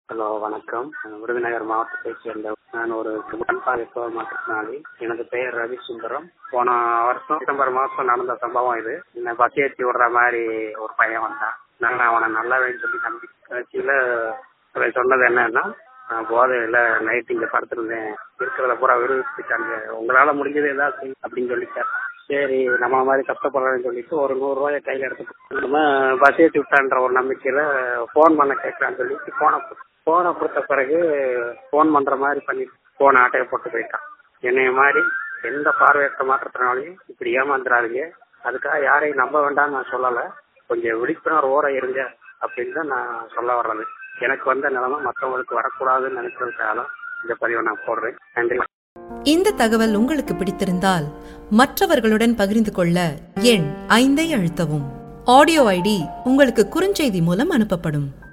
hello வணக்கம் விருதுநகர் மாவட்டத்தைச் சேர்ந்த நான் ஒரு பார்வை மாற்றுத்திறனாளி எனது பெயர் ரவி சுந்தரம் போன வருஷம் டிசம்பர் மாசம் நடந்த சம்பவம் இது என்ன பஸ் ஏற்றி விடுற மாதிரி ஒரு பையன் வந்தான் நான் அவனை நல்லாவேன்னு சொல்லி நம்பி கடைசியில அவன் சொன்னது என்னன்னா நான் போதையில நைட் இங்க படுத்திருந்தேன் இருக்கிறத பூரா விடுவிச்சுட்டாங்க உங்களால முடிஞ்சது ஏதாவது செய்யுங்க அப்படின்னு சொல்லிட்டார் சரி நம்ம மாதிரி கஷ்டப்படுறேன்னு சொல்லிட்டு ஒரு நூறு ரூபாய கையில எடுத்து நம்ம பஸ் ஏற்றி விட்டான்ற ஒரு நம்பிக்கையில போன் பண்ண கேட்கலான்னு சொல்லிட்டு போனை போனை கொடுத்த பிறகு போன் பண்ற மாதிரி பண்ணி போனை ஆட்டையை போட்டு போயிட்டான் என்னைய மாதிரி எந்த பார்வையற்ற மாற்றத்தினாலையும் இப்படி ஏமாந்துடாதீங்க அதுக்காக யாரையும் நம்ப வேண்டாம்னு நான் சொல்லல கொஞ்சம் விழிப்புணர்வோட இருங்க அப்படின்னு தான் நான் சொல்ல வர்றது எனக்கு வந்த நிலைமை மற்றவங்களுக்கு வரக்கூடாதுன்னு நினைக்கிறதுக்காக தான் இந்த பதிவை நான் போடுறேன் நன்றி இந்த தகவல் உங்களுக்கு பிடித்திருந்தால் மற்றவர்களுடன் பகிர்ந்து கொள்ள எண் ஐந்தை அழுத்தவும் ஆடியோ ஐடி உங்களுக்கு குறுஞ்செய்தி மூலம் அனுப்பப்படும்